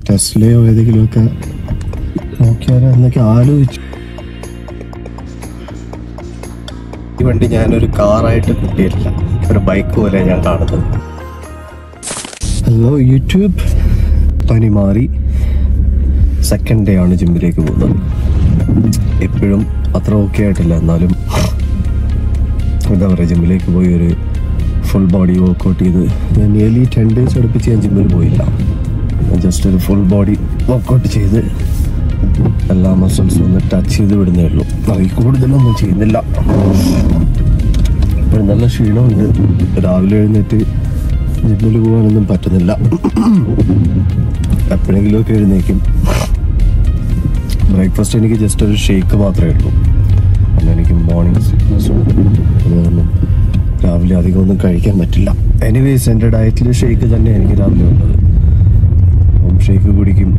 ടെസ്ലയോ ഏതെങ്കിലുമൊക്കെ നോക്കിയാലോ എന്നൊക്കെ ആലോചിച്ചു ഈ വണ്ടി ഞാനൊരു കാറായിട്ട് കിട്ടിയിട്ടില്ല ഒരു ബൈക്ക് പോലെ ഞാൻ കാണുന്നത് ഹലോ യൂട്യൂബ് പനി മാറി സെക്കൻഡ് ഡേ ആണ് ജിമ്മിലേക്ക് പോകുന്നത് എപ്പോഴും അത്ര ഓക്കെ ആയിട്ടില്ല എന്നാലും എന്താ പറയുക ജിമ്മിലേക്ക് പോയി ഒരു ഫുൾ ബോഡി വർക്കൗട്ട് ചെയ്ത് ഞാൻ നിയർലി ടെൻ ഡേയ്സ് അടുപ്പിച്ച് ഞാൻ ജിമ്മിൽ പോയില്ല ഞാൻ ജസ്റ്റ് ഒരു ഫുൾ ബോഡി വർക്കൗട്ട് ചെയ്ത് എല്ലാ മസിൽസും ഒന്ന് ടച്ച് ചെയ്ത് വിടുന്നേ ഉള്ളൂ അതിൽ കൂടുതലൊന്നും ചെയ്യുന്നില്ല ഇപ്പോൾ നല്ല ക്ഷീണമുണ്ട് രാവിലെ എഴുന്നേറ്റ് ജിമ്മിൽ പോകാനൊന്നും പറ്റുന്നില്ല എപ്പോഴെങ്കിലുമൊക്കെ എഴുന്നേക്കും ബ്രേക്ക്ഫാസ്റ്റ് എനിക്ക് ജസ്റ്റ് ഒരു ഷേക്ക് മാത്രമേ ഉള്ളൂ അന്ന് എനിക്ക് മോർണിംഗ് സിക്നസ്സും അത് കാരണം രാവിലെ അധികം ഒന്നും കഴിക്കാൻ പറ്റില്ല എനിവേസ് എൻ്റെ ഡയറ്റിൽ ഷേക്ക് തന്നെ എനിക്ക് രാവിലെ ഉള്ളത് അപ്പം ഷേക്ക് കുടിക്കും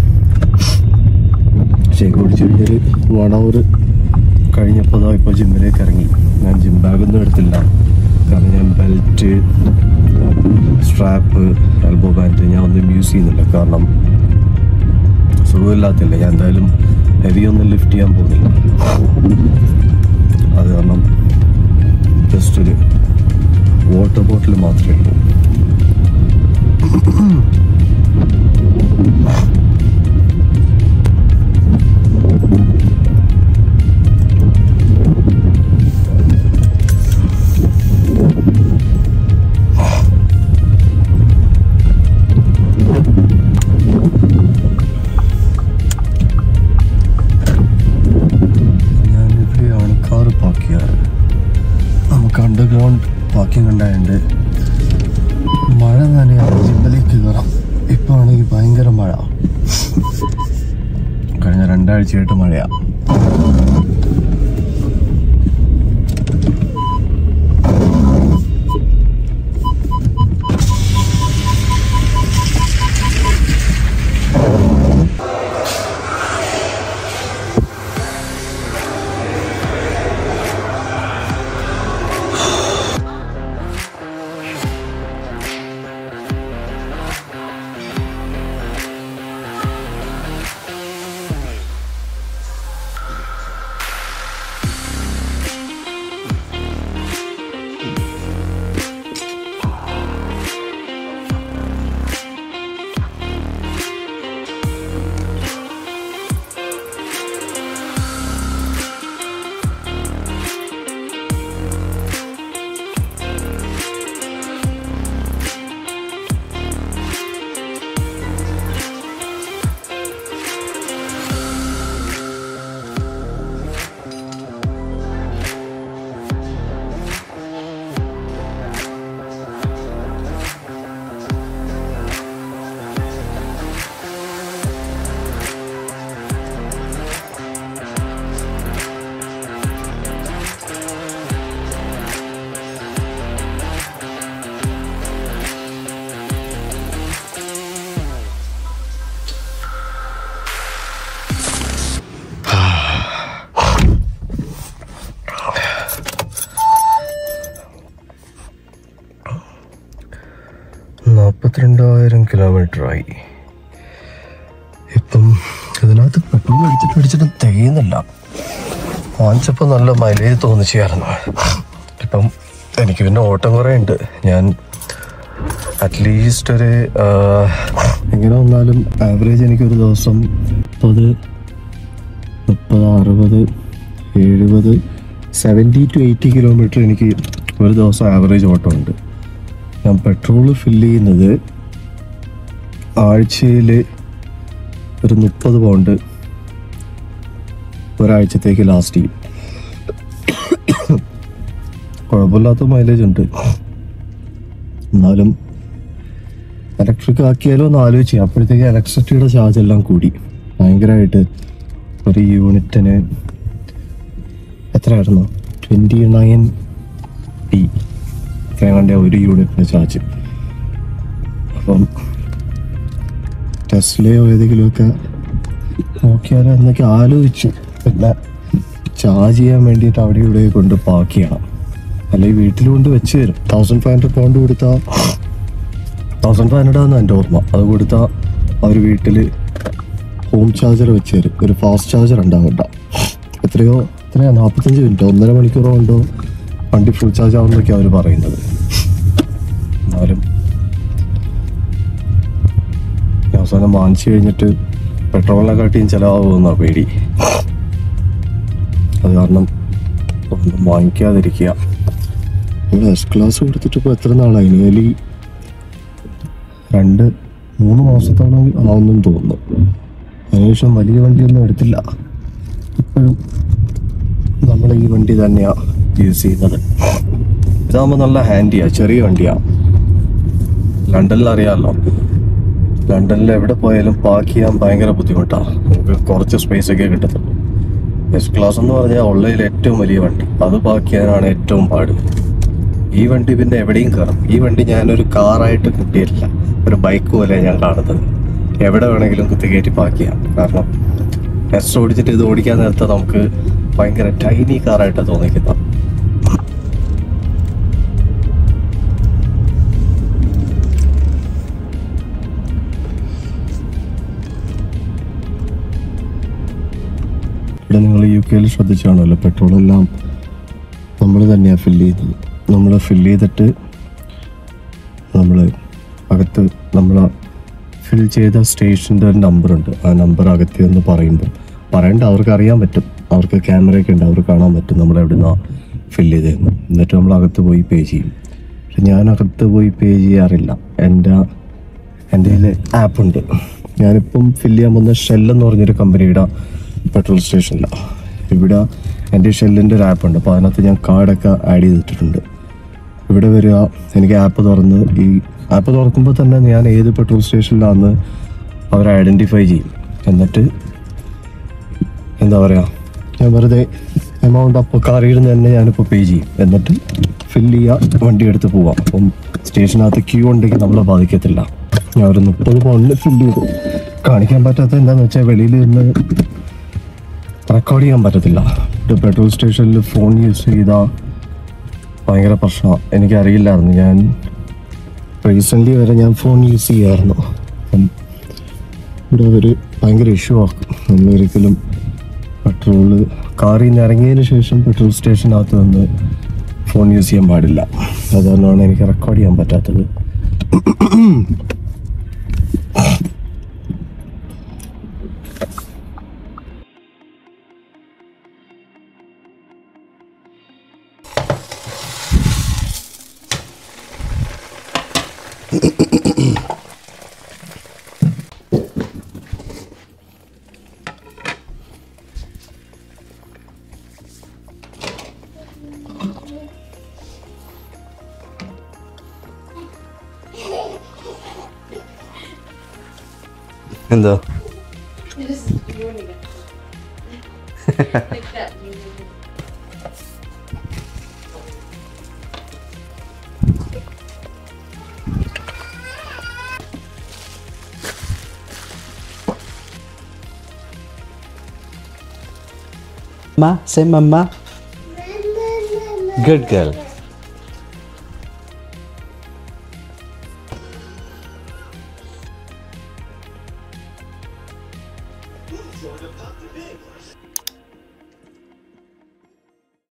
ഷേക്ക് കുടിച്ച് കഴിഞ്ഞൊരു വൺ അവർ കഴിഞ്ഞപ്പോൾ ദാ ഇപ്പോൾ ജിമ്മിലേക്ക് ഇറങ്ങി ഞാൻ ജിം ബാഗൊന്നും എടുത്തില്ല കാരണം ഞാൻ ബെൽറ്റ് സ്ട്രാപ്പ് എൽബോ ബാൻഡ് ഞാൻ ഒന്നും യൂസ് ചെയ്യുന്നില്ല കാരണം സുഖമില്ലാത്തില്ല ഞാൻ എന്തായാലും ഹെവി ഒന്നും ലിഫ്റ്റ് ചെയ്യാൻ പോകുന്നില്ല അത് കാരണം ജസ്റ്റ് ഒരു വാട്ടർ ബോട്ടിൽ മാത്രമേ ഉള്ളൂ ഞാനിവിടെയാണ് കാർ പാർക്ക് ചെയ്യാറ് നമുക്ക് അണ്ടർഗ്രൗണ്ട് പാർക്കിംഗ് ഉണ്ടായതുകൊണ്ട് മഴ നനയാണ് ജിമ്മിലേക്ക് കയറാം ഇപ്പൊ ആണെങ്കിൽ ഭയങ്കര മഴ കഴിഞ്ഞ രണ്ടാഴ്ചയായിട്ട് മഴയാ നാൽപ്പത്തിരണ്ടായിരം കിലോമീറ്റർ ആയി ഇപ്പം ഇതിനകത്ത് പെട്രോൾ അടിച്ചിട്ട് അടിച്ചിട്ട് തികയുന്നില്ല വാങ്ങിച്ചപ്പോൾ നല്ല മൈലേജ് തോന്നിച്ചായിരുന്നു ഇപ്പം എനിക്ക് പിന്നെ ഓട്ടം കുറേ ഉണ്ട് ഞാൻ അറ്റ്ലീസ്റ്റ് ഒരു ആ, എങ്ങനെ വന്നാലും ആവറേജ് എനിക്കൊരു ദിവസം മുപ്പത് മുപ്പത് അറുപത് എഴുപത് സെവൻറ്റി ടു എയ്റ്റി കിലോമീറ്റർ എനിക്ക് ഒരു ദിവസം ആവറേജ് ഓട്ടം ഉണ്ട് ഞാൻ പെട്രോൾ ഫില്ല് ചെയ്യുന്നത് ആഴ്ചയിൽ ഒരു മുപ്പത് പൗണ്ട് ഒരാഴ്ചത്തേക്ക് ലാസ്റ്റ് ചെയ്യും കുഴപ്പമില്ലാത്ത മൈലേജ് ഉണ്ട് എന്നാലും ഇലക്ട്രിക് ആക്കിയാലോ എന്ന് ആലോചിച്ചു അപ്പോഴത്തേക്ക് ഇലക്ട്രിസിറ്റിയുടെ ചാർജ് എല്ലാം കൂടി ഭയങ്കരമായിട്ട് ഒരു യൂണിറ്റിന് എത്രയായിരുന്നു ട്വൻറ്റി നയൻ പി വേണ്ട ഒരു യൂണിറ്റിന് ചാർജ് അപ്പം ടെസ്ലയോ ഏതെങ്കിലുമൊക്കെ നോക്കിയാലോ എന്നൊക്കെ ആലോചിച്ചു പിന്നെ ചാർജ് ചെയ്യാൻ വേണ്ടിയിട്ട് അവിടെ ഇവിടെ കൊണ്ട് പാർക്ക് ചെയ്യണം അല്ലെങ്കിൽ വീട്ടിൽ കൊണ്ട് വെച്ച് തരും തൗസൻഡ് ഫൈവ് ഹൺഡ്രഡ് പൗണ്ട് കൊടുത്താൽ തൗസൻഡ് ഫൈവ് ഹൺഡ്രഡ് ആണ് എൻ്റെ ഓർമ്മ അത് കൊടുത്താൽ അവർ വീട്ടിൽ ഹോം ചാർജർ വെച്ച് തരും ഒരു ഫാസ്റ്റ് ചാർജർ ഉണ്ടാവണ്ട എത്രയോ എത്രയോ നാൽപ്പത്തഞ്ച് മിനിറ്റോ ഒന്നര മണിക്കൂറോ ഉണ്ടോ വണ്ടി ഫുൾ ചാർജ് ആവുന്നൊക്കെയാണ് അവർ പറയുന്നത് എന്നാലും അവസാനം വാങ്ങിച്ചു കഴിഞ്ഞിട്ട് പെട്രോളിനെക്കാട്ടിയും ചിലവാകുമെന്നാണ് പേടി അത് കാരണം ഒന്നും വാങ്ങിക്കാതിരിക്കുക ഇവിടെ എസ് ക്ലാസ് കൊടുത്തിട്ട് ഇപ്പോൾ എത്ര നാളായി നിയർലി രണ്ട് മൂന്ന് മാസത്തോളം ആവുന്നെന്ന് തോന്നുന്നു അതിനുശേഷം വലിയ വണ്ടിയൊന്നും എടുത്തില്ല ഇപ്പോഴും നമ്മൾ ഈ വണ്ടി തന്നെയാണ് യൂസ് ചെയ്യുന്നത് ഇതാകുമ്പോൾ നല്ല ഹാൻഡിയാണ് ചെറിയ വണ്ടിയാണ് ലണ്ടനിൽ അറിയാമല്ലോ ലണ്ടനിൽ എവിടെ പോയാലും പാർക്ക് ചെയ്യാൻ ഭയങ്കര ബുദ്ധിമുട്ടാണ് നമുക്ക് കുറച്ച് സ്പേസ് ഒക്കെ കിട്ടത്തുള്ളൂ എസ് ക്ലാസ് എന്ന് പറഞ്ഞാൽ ഉള്ളതിൽ ഏറ്റവും വലിയ വണ്ടി അത് പാർക്ക് ചെയ്യാനാണ് ഏറ്റവും പാട് ഈ വണ്ടി പിന്നെ എവിടെയും കയറും ഈ വണ്ടി ഞാനൊരു കാറായിട്ട് കിട്ടിയിട്ടില്ല ഒരു ബൈക്ക് പോലെ ഞാൻ കാണുന്നത് എവിടെ വേണമെങ്കിലും കുത്തിക്കയറ്റി പാർക്ക് ചെയ്യാം കാരണം എസ് ഓടിച്ചിട്ട് ഇത് ഓടിക്കാൻ നേരത്തെ നമുക്ക് ഭയങ്കര ടൈനി കാറായിട്ടാണ് തോന്നിക്കുന്നത് ഇവിടെ നിങ്ങൾ യു കെയിൽ ശ്രദ്ധിച്ചു കാണുമല്ലോ പെട്രോളെല്ലാം നമ്മൾ തന്നെയാണ് ഫില്ല് ചെയ്യുന്നത് നമ്മൾ ഫില്ല് ചെയ്തിട്ട് നമ്മൾ അകത്ത് നമ്മൾ ഫിൽ ചെയ്ത സ്റ്റേഷൻ്റെ ഒരു നമ്പറുണ്ട് ആ നമ്പർ അകത്ത് എന്ന് പറയുമ്പോൾ പറയണ്ട അവർക്ക് അറിയാൻ പറ്റും അവർക്ക് ക്യാമറയൊക്കെ ഉണ്ട് അവർക്ക് കാണാൻ പറ്റും നമ്മൾ എവിടെ നിന്നാണ് ഫില്ല് ചെയ്തതെന്ന് എന്നിട്ട് നമ്മൾ അകത്ത് പോയി പേ ചെയ്യും പക്ഷെ ഞാൻ അകത്ത് പോയി പേ ചെയ്യാറില്ല എൻ്റെ എൻ്റെ കയ്യിൽ ആപ്പുണ്ട് ഞാനിപ്പം ഫില്ല് ചെയ്യാൻ പോകുന്ന ഷെൽ എന്ന് പറഞ്ഞൊരു കമ്പനിയുടെ പെട്രോൾ സ്റ്റേഷനിലാണ് ഇവിടെ എൻ്റെ ഷെല്ലിൻ്റെ ഒരു ആപ്പുണ്ട് അപ്പോൾ അതിനകത്ത് ഞാൻ കാർഡൊക്കെ ആഡ് ചെയ്തിട്ടുണ്ട് ഇവിടെ വരിക എനിക്ക് ആപ്പ് തുറന്ന് ഈ ആപ്പ് തുറക്കുമ്പോൾ തന്നെ ഞാൻ ഏത് പെട്രോൾ സ്റ്റേഷനിലാണെന്ന് അവർ ഐഡൻറ്റിഫൈ ചെയ്യും എന്നിട്ട് എന്താ പറയുക ഞാൻ വെറുതെ എമൗണ്ട് അപ്പോൾ കാറിയിൽ നിന്ന് തന്നെ ഞാനിപ്പോൾ പേ ചെയ്യും എന്നിട്ട് ഫില്ല് ചെയ്യുക വണ്ടി എടുത്ത് പോവാം അപ്പം സ്റ്റേഷനകത്ത് ക്യൂ ഉണ്ടെങ്കിൽ നമ്മളെ ബാധിക്കത്തില്ല ഞാൻ ഒരു മുപ്പത് പൗണ്ടിന് ഫില്ല് ചെയ്തു കാണിക്കാൻ പറ്റാത്ത എന്താണെന്ന് വെച്ചാൽ വെളിയിൽ നിന്ന് റെക്കോർഡ് ചെയ്യാൻ പറ്റത്തില്ല ഇത് പെട്രോൾ സ്റ്റേഷനിൽ ഫോൺ യൂസ് ചെയ്താൽ ഭയങ്കര പ്രശ്നമാണ് എനിക്കറിയില്ലായിരുന്നു ഞാൻ റീസെൻ്റ്ലി വരെ ഞാൻ ഫോൺ യൂസ് ചെയ്യായിരുന്നു അപ്പം ഇവിടെ അവർ ഭയങ്കര ഇഷ്യൂ ആക്കും നമ്മളൊരിക്കലും പെട്രോള് കാറിൽ നിന്ന് ഇറങ്ങിയതിന് ശേഷം പെട്രോൾ സ്റ്റേഷനകത്ത് നിന്ന് ഫോൺ യൂസ് ചെയ്യാൻ പാടില്ല അതുകൊണ്ടാണ് എനിക്ക് റെക്കോർഡ് ചെയ്യാൻ പറ്റാത്തത് എന്താ You're just ruining it. like that. Ma, say mama. Good girl.